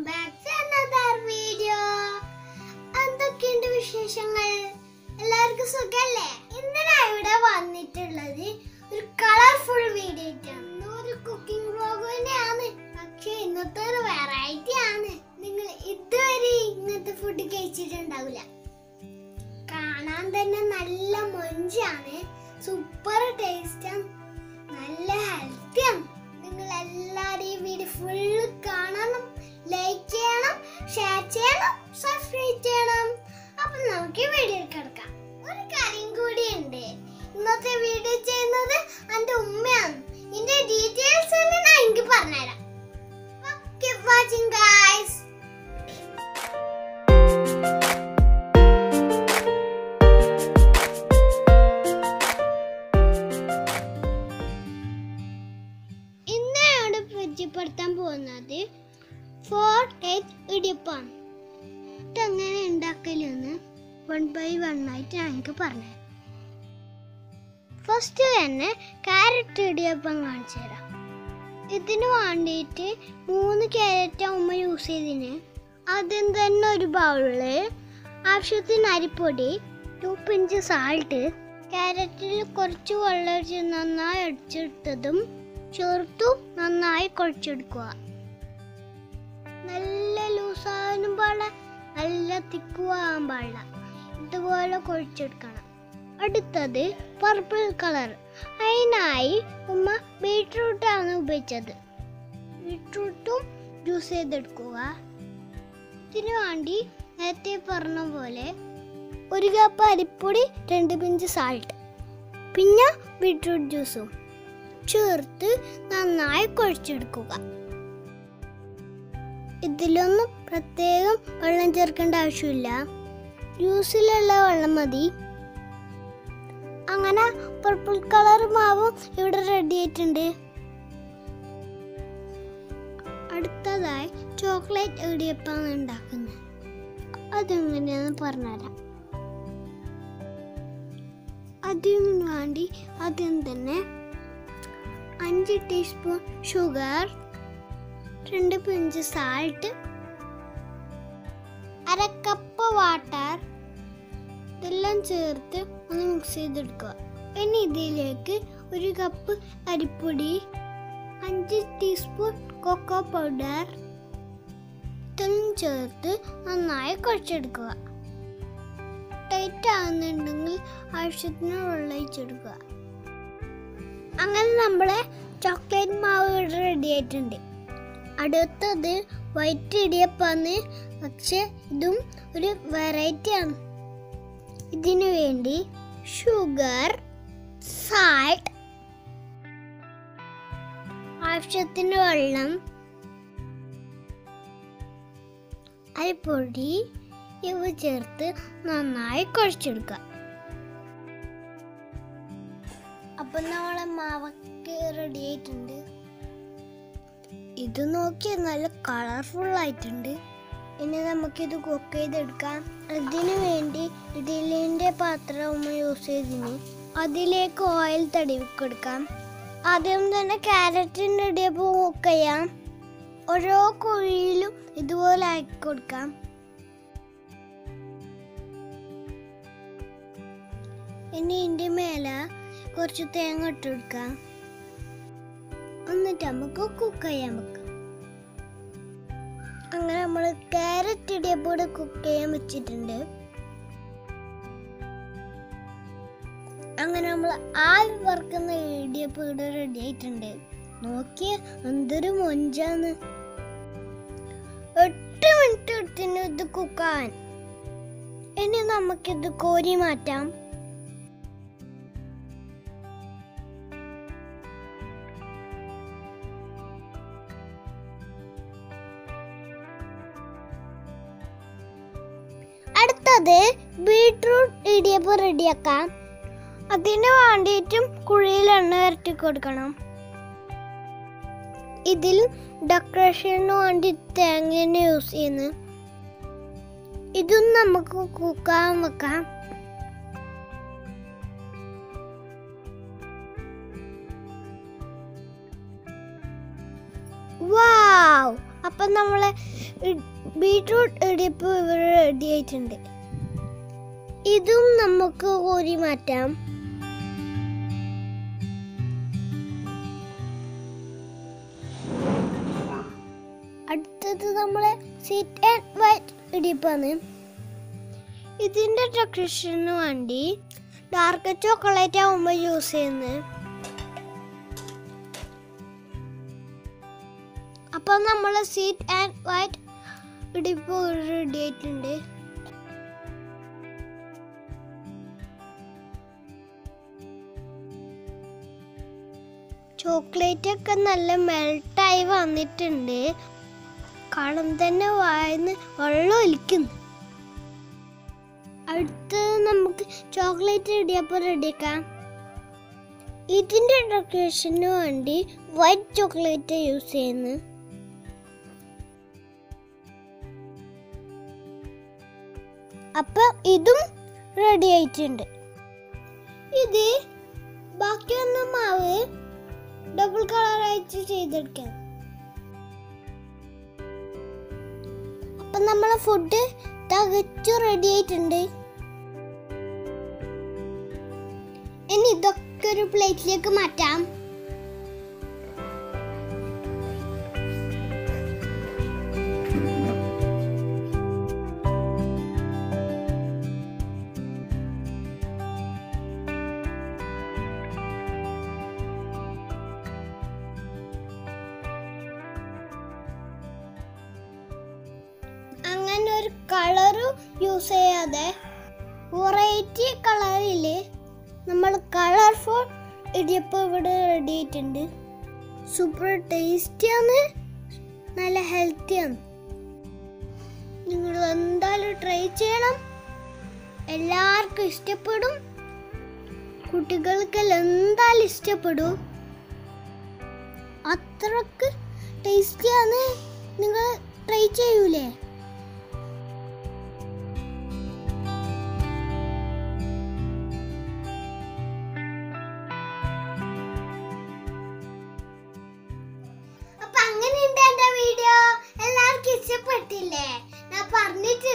back to another video എന്തൊക്കെയുണ്ട് വിശേഷങ്ങൾ എല്ലാവർക്കും സുഖല്ലേ ഇന്ന് ഞാൻ ഇവിടെ വന്നിട്ടുള്ളത് ഒരു കളർഫുൾ വീഡിയോ ആയിട്ടാണ് ഒരു കുക്കിംഗ് വ്ലോഗ് തന്നെയാണ് പക്ഷെ ഇന്നത്തെ ഒരു വെറൈറ്റി ആണ് നിങ്ങൾ ഇതുവരെ ഇങ്ങനത്തെ ഫുഡ് കഴിച്ചിട്ടുണ്ടാവില്ല കാണാൻ തന്നെ നല്ല മൊഞ്ചാണ് സൂപ്പർ ടേസ്റ്റാണ് നല്ല ഹെൽത്തിയാണ് നിങ്ങൾ എല്ലാവരും ഈ വീഡിയോ ഫുള്ള് കാണണം ലൈക്ക് ചെയ്യണം ഷെയർ ചെയ്യണം സബ്സ്ക്രൈബ് ചെയ്യണം അപ്പൊ നമുക്ക് ഈ വീഡിയോ കിടക്കാം ഒരു കാര്യം കൂടി ഉണ്ട് ഇന്നത്തെ വീഡിയോ ചെയ്യുന്നത് എന്റെ ഉമ്മയാണ് ഇതിന്റെ ഡീറ്റെയിൽസ് എല്ലാം ഞാൻ എനിക്ക് പറഞ്ഞുതരാം കീപ് വാച്ചിങ് ഗൈസ് ഇന്നയാണ് പരിചയപ്പെടുത്താൻ പോകുന്നത് ഫോർ എയ്റ്റ് ഇടിയപ്പം ഇതെങ്ങനെ ഉണ്ടാക്കലെന്ന് വൺ ബൈ വൺ ആയിട്ട് ഞങ്ങൾക്ക് പറഞ്ഞു ഫസ്റ്റ് തന്നെ ക്യാരറ്റ് ഇടിയപ്പം കാണിച്ചു തരാം ഇതിന് വേണ്ടിയിട്ട് മൂന്ന് ക്യാരറ്റ് ഉമ്മ യൂസ് ചെയ്തതിന് ആദ്യം തന്നെ ഒരു ബൗളില് ആവശ്യത്തിന് അരിപ്പൊടി ടു പിഞ്ച് സാൾട്ട് ക്യാരറ്റിൽ കുറച്ച് വെള്ളം ഒഴിച്ച് നന്നായി അടിച്ചെടുത്തതും ചേർത്തു നന്നായി കുഴച്ചെടുക്കുക നല്ല ലൂസാകാനും പാടില്ല നല്ല തിക്കുവാകാൻ പാടില്ല ഇതുപോലെ കുഴച്ചെടുക്കണം അടുത്തത് പർപ്പിൾ കളർ അതിനായി ഉമ്മ ബീട്രൂട്ടാണ് ഉപയോഗിച്ചത് ബീട്രൂട്ടും ജ്യൂസ് ചെയ്തെടുക്കുക ഇതിനു വേണ്ടി നേരത്തെ പറഞ്ഞ പോലെ ഒരു കപ്പ് അരിപ്പൊടി രണ്ട് പിഞ്ച് സാൾട്ട് പിന്നെ ബീട്രൂട്ട് ജ്യൂസും ചേർത്ത് നന്നായി കുഴച്ചെടുക്കുക ഇതിലൊന്നും പ്രത്യേകം വെള്ളം ചേർക്കേണ്ട ആവശ്യമില്ല ജ്യൂസിലുള്ള വെള്ളം മതി അങ്ങനെ പർപ്പിൾ കളർ മാവും ഇവിടെ റെഡി ആയിട്ടുണ്ട് അടുത്തതായി ചോക്ലേറ്റ് ഇടിയപ്പാണ് ഉണ്ടാക്കുന്നത് അതെങ്ങനെയാന്ന് പറഞ്ഞുതരാം അതിനു വേണ്ടി ആദ്യം തന്നെ അഞ്ച് ടീസ്പൂൺ ഷുഗർ രണ്ട് പിഞ്ച് സാൾട്ട് അര കപ്പ് വാട്ടർ ഇതെല്ലാം ചേർത്ത് ഒന്ന് മിക്സ് ചെയ്തെടുക്കുക ഇനി ഇതിലേക്ക് ഒരു കപ്പ് അരിപ്പൊടി അഞ്ച് ടീസ്പൂൺ കൊക്കോ പൗഡർ ഇതെല്ലാം ചേർത്ത് നന്നായി കുഴച്ചെടുക്കുക ടൈറ്റ് ആകുന്നുണ്ടെങ്കിൽ ആവശ്യത്തിന് വെള്ളം ഒഴിച്ചെടുക്കുക അങ്ങനെ നമ്മളെ ചോക്ലേറ്റ് മാവ് ഇവിടെ റെഡി ആയിട്ടുണ്ട് അടുത്തത് വൈറ്റ് ഇടിയപ്പാന്ന് പക്ഷെ ഇതും ഒരു വെറൈറ്റി ആണ് ഇതിനു വേണ്ടി ഷുഗർ സാൾട്ട് ആവശ്യത്തിന് വെള്ളം അരിപ്പൊടി ഇവ ചേർത്ത് നന്നായി കുഴച്ചെടുക്കുക അപ്പൊ നമ്മളെ മാവൊക്കെ റെഡി ആയിട്ടുണ്ട് ഇത് നോക്കി നല്ല കളർഫുൾ ആയിട്ടുണ്ട് ഇനി നമുക്കിത് കുക്ക് ചെയ്തെടുക്കാം അതിനു വേണ്ടി ഇഡലിന്റെ പാത്രം ഉമ്മ യൂസ് ചെയ്തിന് അതിലേക്ക് ഓയിൽ തടവി കൊടുക്കാം ആദ്യം തന്നെ ക്യാരറ്റിൻ്റെ ഇടിയപ്പം കുക്ക് ചെയ്യാം ഓരോ കുഴിയിലും ഇതുപോലെ ആക്കി കൊടുക്കാം ഇനി ഇതിൻ്റെ മേലെ കുറച്ച് തേങ്ങ ഇട്ട് കൊടുക്കാം എന്നിട്ട് നമുക്ക് കുക്ക് ചെയ്യാൻ വെക്കാം അങ്ങനെ നമ്മൾ ക്യാരറ്റ് ഇടിയപ്പോടെ കുക്ക് ചെയ്യാൻ വെച്ചിട്ടുണ്ട് അങ്ങനെ നമ്മൾ ആവി വറുക്കുന്ന ഇടിയപ്പം ഇവിടെ റെഡി ആയിട്ടുണ്ട് നോക്കിയ എന്തൊരു മൊഞ്ചാന്ന് എട്ട് മിനിറ്റ് എടുത്തിന് ഇത് കുക്കാൻ ഇനി നമുക്കിത് കോരി മാറ്റാം അടുത്തത് ബീട്രൂട്ട് ഇടിയപ്പം റെഡിയാക്കാം അതിന് വേണ്ടിയിട്ടും കുഴിയിൽ എണ്ണ വരട്ടി കൊടുക്കണം ഇതിൽ ഡെക്കറേഷന് വേണ്ടി തേങ്ങ യൂസ് ചെയ്യുന്നു ഇതും നമുക്ക് കുക്കാൻ വെക്കാം വാവ് അപ്പൊ നമ്മളെ ബീട്രൂട്ട് ഇടിയപ്പം ഇവിടെ റെഡി ആയിട്ടുണ്ട് ഇതും നമുക്ക് കോരി മാറ്റാം അടുത്തത് നമ്മളെ സീറ്റ് ആൻഡ് വൈറ്റ് ഇടിയപ്പാണ് ഇതിന്റെ ഡെക്കറേഷന് വേണ്ടി ഡാർക്ക് ചോക്ലേറ്റ് ആവുമ്പോൾ യൂസ് ചെയ്യുന്നത് അപ്പൊ നമ്മളെ സീറ്റ് ആൻഡ് വൈറ്റ് ഇടിപ്പ് റെഡി ആയിട്ടുണ്ട് ചോക്ലേറ്റ് ഒക്കെ നല്ല മെൽട്ടായി വന്നിട്ടുണ്ട് കാണും തന്നെ വായന്ന് വെള്ളം ഒലിക്കുന്നു അടുത്തത് നമുക്ക് ചോക്ലേറ്റ് ഇടിയപ്പം റെഡിയാക്കാം ഇതിന്റെ ഡെക്കറേഷന് വേണ്ടി വൈറ്റ് ചോക്ലേറ്റ് യൂസ് ചെയ്യുന്നു അപ്പൊ ഇതും റെഡി ആയിട്ടുണ്ട് ഇത് ബാക്കി വന്ന മാവ് ഡബിൾ കളർ ആയിട്ട് ചെയ്തെടുക്കാം അപ്പൊ നമ്മളെ ഫുഡ് തികച്ചു റെഡി ആയിട്ടുണ്ട് ഇനി ഇതൊക്കെ ഒരു പ്ലേറ്റിലേക്ക് മാറ്റാം അങ്ങനെ ഒരു കളറ് യൂസ് ചെയ്യാതെ വെറൈറ്റി കളറിൽ നമ്മൾ കളർഫുൾ ഇടിയപ്പം ഇവിടെ റെഡി ആയിട്ടുണ്ട് സൂപ്പർ ടേസ്റ്റിയാണ് നല്ല ഹെൽത്തിയാണ് നിങ്ങൾ എന്തായാലും ട്രൈ ചെയ്യണം എല്ലാവർക്കും ഇഷ്ടപ്പെടും കുട്ടികൾക്കെല്ലാം എന്തായാലും ഇഷ്ടപ്പെടും അത്രക്ക് ടേസ്റ്റിയാണ് നിങ്ങൾ ട്രൈ ചെയ്യൂലേ അപ്പൊ അങ്ങനെയുണ്ട് എന്റെ വീഡിയോ എല്ലാവർക്കും ഇഷ്ടപ്പെട്ടില്ലേ ഞാൻ പറഞ്ഞിട്ട്